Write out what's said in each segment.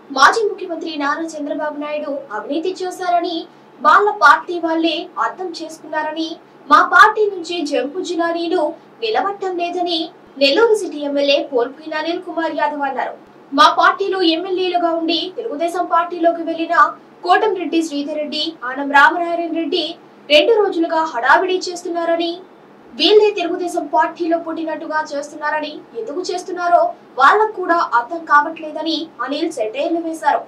మాజీ ముఖ్యమంత్రి నారా చంద్రబాబు నాయుడు అవినీతి చేశారని వాళ్ళ పార్టీ వాళ్ళే అర్థం చేసుకున్నారని మా పార్టీ నుంచి జంపు జిలానీలు నిలబట్టం లేదని నెల్లూరు సిటీ ఎమ్మెల్యే పోల్పోయిన అనిల్ కుమార్ యాదవ్ అన్నారు మా పార్టీలో ఎమ్మెల్యేలుగా ఉండి తెలుగుదేశం పార్టీలోకి వెళ్లిన కోటంరెడ్డి శ్రీధర్ రెడ్డి ఆనం రామనారాయణ రెడ్డి రెండు రోజులుగా హడావిడి చేస్తున్నారని వీళ్ళే తెలుగుదేశం పార్టీలో పుట్టినట్టుగా చేస్తున్నారని ఎందుకు చేస్తున్నారో వాళ్ళకు కూడా అర్థం కావట్లేదని అనిల్ సెటైర్లు వేశారు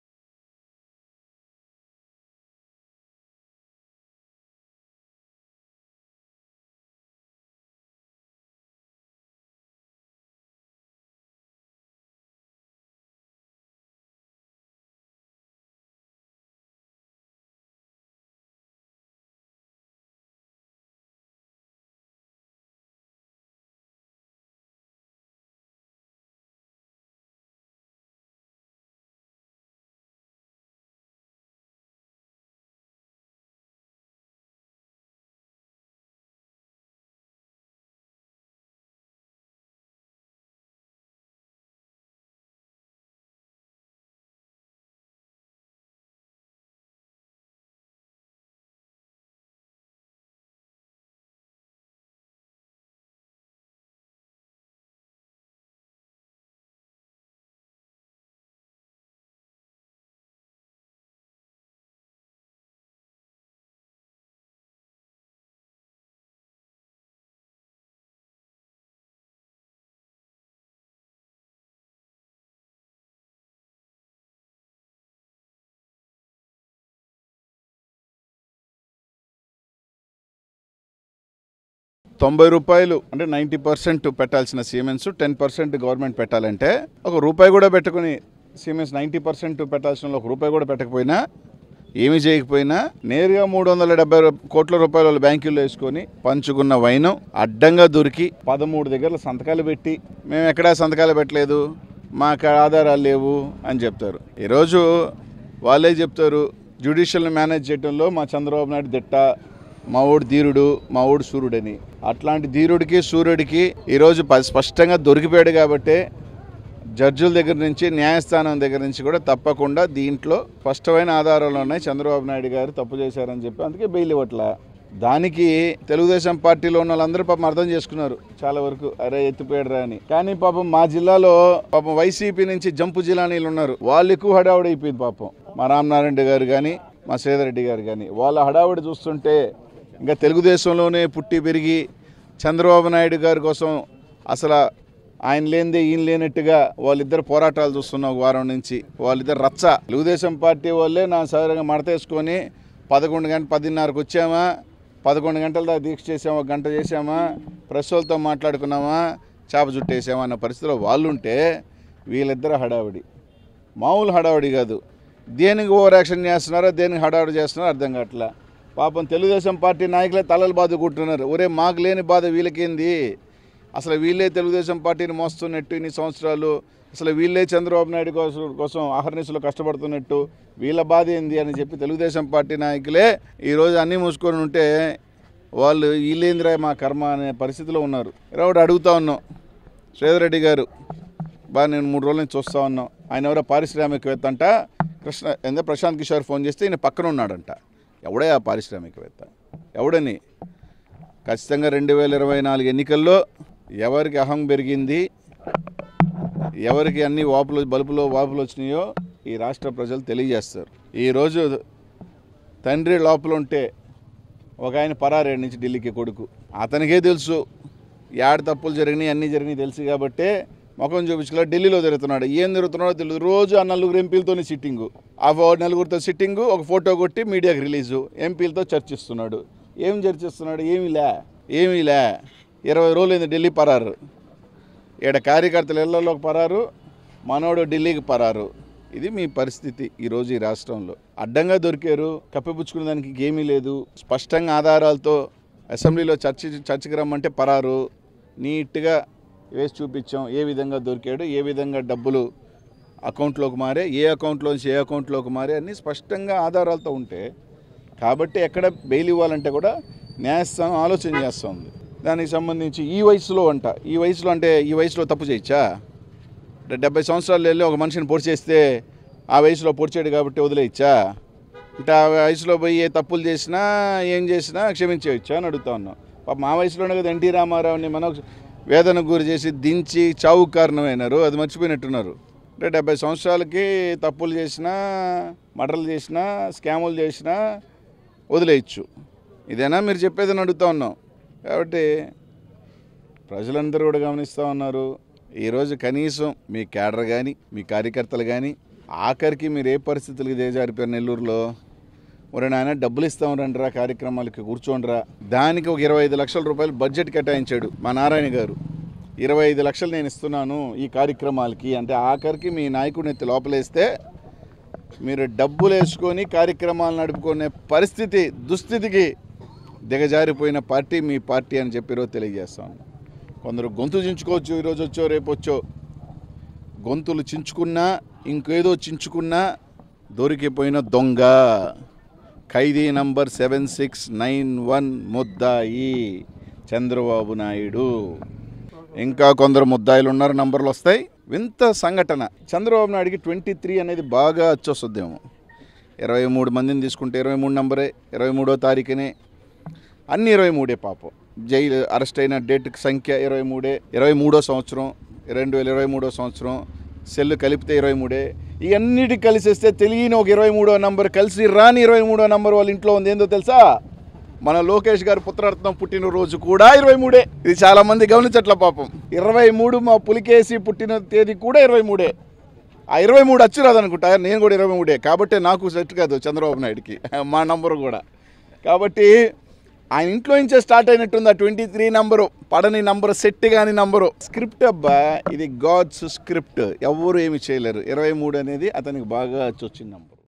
తొంభై రూపాయలు అంటే నైంటీ పర్సెంట్ పెట్టాల్సిన సిమెంట్స్ టెన్ పర్సెంట్ గవర్నమెంట్ పెట్టాలంటే ఒక రూపాయి కూడా పెట్టుకుని సిమెంట్స్ నైంటీ పర్సెంట్ పెట్టాల్సిన వాళ్ళు ఒక రూపాయి కూడా పెట్టకపోయినా ఏమి చేయకపోయినా నేరుగా మూడు వందల డెబ్బై రూ- కోట్ల రూపాయల వాళ్ళు బ్యాంకుల్లో వేసుకొని పంచుకున్న వైనం అడ్డంగా దొరికి పదమూడు దగ్గర సంతకాలు పెట్టి మేము ఎక్కడా సంతకాలు పెట్టలేదు మాకు ఆధారాలు లేవు అని చెప్తారు ఈరోజు వాళ్ళే చెప్తారు జ్యుడిషియల్ని మేనేజ్ చేయడంలో మా చంద్రబాబు నాయుడు దిట్ట మా ఊడు ధీరుడు మా ఊడు సూర్యుడని అట్లాంటి ధీరుడికి సూర్యుడికి ఈరోజు ప- స్పష్టంగా దొరికిపోయాడు కాబట్టే జడ్జుల దగ్గర నుంచి న్యాయస్థానం దగ్గర నుంచి కూడా తప్పకుండా దీంట్లో స్పష్టమైన ఆధారాలు ఉన్నాయి చంద్రబాబు నాయుడు గారు తప్పు చేశారని చెప్పి అందుకే బెయిల్ ఇవ్వట్లా దానికి తెలుగుదేశం పార్టీలో ఉన్న వాళ్ళందరూ పాపం అర్థం చేసుకున్నారు చాలా వరకు అరే ఎత్తిపోయాడురా అని కానీ పాపం మా జిల్లాలో పాపం వైసీపీ నుంచి జంపు జిల్లానీలు ఉన్నారు వాళ్ళు ఎక్కువ హడావుడి అయిపోయింది పాపం మా రామనారాయణ రెడ్డి గారు కానీ మా శ్రీధర్ రెడ్డి గారు కానీ వాళ్ళ హడావుడి చూస్తుంటే ఇంకా తెలుగుదేశంలోనే పుట్టి పెరిగి చంద్రబాబు నాయుడు గారి కోసం అసలు ఆయన లేనిదే ఈయన లేనట్టుగా వాళ్ళిద్దరు పోరాటాలు చూస్తున్న ఒక వారం నుంచి వాళ్ళిద్దరు రచ్చ తెలుగుదేశం పార్టీ వాళ్ళే నా సదరంగా మడతేసుకొని పదకొండు గంట పదిన్నరకు వచ్చామా పదకొండు గంటల దాకా దీక్ష చేసామా ఒక గంట చేసామా ప్రెస్ వాళ్ళతో మాట్లాడుకున్నామా చేప చుట్టేసామా అన్న పరిస్థితిలో వాళ్ళు ఉంటే వీళ్ళిద్దరు హడావిడి మామూలు హడావిడి కాదు దేనికి ఓవర్ యాక్షన్ చేస్తున్నారో దేనికి హడావిడి చేస్తున్నారో అర్థం కావట్లే పాపం తెలుగుదేశం పార్టీ నాయకులే తలలు బాదుకుంటున్నారు ఒరే మాకు లేని బాధ వీళ్ళకేంది అసలు వీళ్ళే తెలుగుదేశం పార్టీని మోస్తున్నట్టు ఇన్ని సంవత్సరాలు అసలు వీళ్ళే చంద్రబాబు నాయుడు కోసం కోసం అహర్నిశలు కష్టపడుతున్నట్టు వీళ్ళ బాధ ఏంది అని చెప్పి తెలుగుదేశం పార్టీ నాయకులే ఈరోజు అన్నీ మూసుకొని ఉంటే వాళ్ళు వీళ్ళేందిరా మా కర్మ అనే పరిస్థితిలో ఉన్నారు ఒకటి అడుగుతా ఉన్నాం శ్రీధర్ రెడ్డి గారు బాగా నేను మూడు రోజుల నుంచి చూస్తూ ఉన్నాం ఆయన ఎవరో పారిశ్రామికవేత్త అంట కృష్ణ ఏందో ప్రశాంత్ కిషోర్ ఫోన్ చేస్తే ఈయన పక్కన ఉన్నాడంట ఎవడే ఆ పారిశ్రామికవేత్త ఎవడని ఖచ్చితంగా రెండు వేల ఇరవై నాలుగు ఎన్నికల్లో ఎవరికి అహం పెరిగింది ఎవరికి అన్ని వాపులు బలుపులో వాపులు వచ్చినాయో ఈ రాష్ట్ర ప్రజలు తెలియజేస్తారు ఈరోజు తండ్రి లోపల ఉంటే ఒక ఆయన పరారేడు నుంచి ఢిల్లీకి కొడుకు అతనికే తెలుసు యాడ తప్పులు జరిగినాయి అన్నీ జరిగినాయి తెలుసు కాబట్టే ముఖం చూపించుకోలే ఢిల్లీలో తిరుగుతున్నాడు ఏం తిరుగుతున్నాడో తెలియదు రోజు ఆ నలుగురు ఎంపీలతోనే సిట్టింగు ఆ ఫో- నలుగురితో సిట్టింగు ఒక ఫోటో కొట్టి మీడియాకి రిలీజు ఎంపీలతో చర్చిస్తున్నాడు ఏం చర్చిస్తున్నాడు ఏమీ లే ఏమీ లే ఇరవై రోజులు అయింది ఢిల్లీ పరారు ఈడ కార్యకర్తలు ఇళ్లలోకి పరారు మనోడు ఢిల్లీకి పరారు ఇది మీ పరిస్థితి ఈరోజు ఈ రాష్ట్రంలో అడ్డంగా దొరికారు కప్పిపుచ్చుకునే దానికి ఏమీ లేదు స్పష్టంగా ఆధారాలతో అసెంబ్లీలో చర్చ చర్చకి రమ్మంటే పరారు నీట్గా వేసి చూపించాం ఏ విధంగా దొరికాడు ఏ విధంగా డబ్బులు అకౌంట్లోకి మారే ఏ అకౌంట్లోంచి ఏ అకౌంట్లోకి మారే అన్నీ స్పష్టంగా ఆధారాలతో ఉంటే కాబట్టి ఎక్కడ బెయిల్ ఇవ్వాలంటే కూడా న్యాయస్థానం ఆలోచన చేస్తుంది దానికి సంబంధించి ఈ వయసులో అంట ఈ వయసులో అంటే ఈ వయసులో తప్పు చేయొచ్చా అంటే డెబ్బై సంవత్సరాలు వెళ్ళి ఒక మనిషిని పొడి చేస్తే ఆ వయసులో పొడిచాడు కాబట్టి వదిలేయచ్చా అంటే ఆ వయసులో పోయి ఏ తప్పులు చేసినా ఏం చేసినా క్షమించేయచ్చా అని అడుగుతా ఉన్నాం పాప మా వయసులోనే కదా ఎన్టీ రామారావుని మనం వేదనకు గురి చేసి దించి చావు కారణమైనారు అది మర్చిపోయినట్టున్నారు అంటే డెబ్బై సంవత్సరాలకి తప్పులు చేసినా మటర్లు చేసినా స్కాములు చేసినా వదిలేయచ్చు ఇదేనా మీరు చెప్పేదని అడుగుతా ఉన్నాం కాబట్టి ప్రజలందరూ కూడా గమనిస్తూ ఉన్నారు ఈరోజు కనీసం మీ క్యాడర్ కానీ మీ కార్యకర్తలు కానీ ఆఖరికి మీరు ఏ పరిస్థితులకి దిగజారిపోయారు నెల్లూరులో మరి నాయన డబ్బులు ఇస్తాం రండిరా కార్యక్రమాలకి కూర్చోండిరా దానికి ఒక ఇరవై ఐదు లక్షల రూపాయలు బడ్జెట్ కేటాయించాడు మా నారాయణ గారు ఇరవై ఐదు లక్షలు నేను ఇస్తున్నాను ఈ కార్యక్రమాలకి అంటే ఆఖరికి మీ నాయకుడిని ఎత్తి లోపలేస్తే మీరు డబ్బులు వేసుకొని కార్యక్రమాలు నడుపుకునే పరిస్థితి దుస్థితికి దిగజారిపోయిన పార్టీ మీ పార్టీ అని చెప్పి ఈరోజు తెలియజేస్తాను కొందరు గొంతు చించుకోవచ్చు ఈరోజు వచ్చో రేపు వచ్చో గొంతులు చించుకున్నా ఇంకేదో చించుకున్నా దొరికిపోయిన దొంగ ఖైదీ number seven six nine one ముద్దాయి చంద్రబాబు నాయుడు ఇంకా కొందరు ముద్దాయిలు ఉన్నారు నంబర్లు వస్తాయి వింత సంఘటన చంద్రబాబు నాయుడికి ట్వంటీ త్రీ అనేది బాగా వచ్చొస్తుందేమో ఇరవై మూడు మందిని తీసుకుంటే ఇరవై మూడు నంబరే ఇరవై మూడో తారీఖునే అన్ని ఇరవై మూడే పాపం జైలు అరెస్ట్ అయిన డేట్ సంఖ్య ఇరవై మూడే ఇరవై మూడో సంవత్సరం రెండు వేల ఇరవై మూడో సంవత్సరం సెల్ కలిపితే ఇరవై మూడే ఇవన్నిటి కలిసేస్తే తెలియని ఒక ఇరవై మూడో నంబర్ కలిసి రాని ఇరవై మూడో నంబర్ వాళ్ళ ఇంట్లో ఉంది ఏందో తెలుసా మన లోకేష్ గారి పుత్రార్థం పుట్టినరోజు కూడా ఇరవై మూడే ఇది చాలా మంది గమనించట్ల పాపం ఇరవై మూడు మా పులికేసి పుట్టిన తేదీ కూడా ఇరవై మూడే ఆ ఇరవై మూడు అచ్చు రాదనుకుంటా నేను కూడా ఇరవై మూడే కాబట్టి నాకు సెట్ కాదు చంద్రబాబు నాయుడికి మా నంబరు కూడా కాబట్టి ఆయన ఇంట్లో నుంచే స్టార్ట్ అయినట్టుంది ఆ ట్వంటీ త్రీ నంబరు పడని నంబరు సెట్ కాని నంబరు స్క్రిప్ట్ అబ్బా ఇది గాడ్స్ స్క్రిప్ట్ ఎవరు ఏమి చేయలేరు ఇరవై మూడు అనేది అతనికి బాగా వచ్చిన నంబరు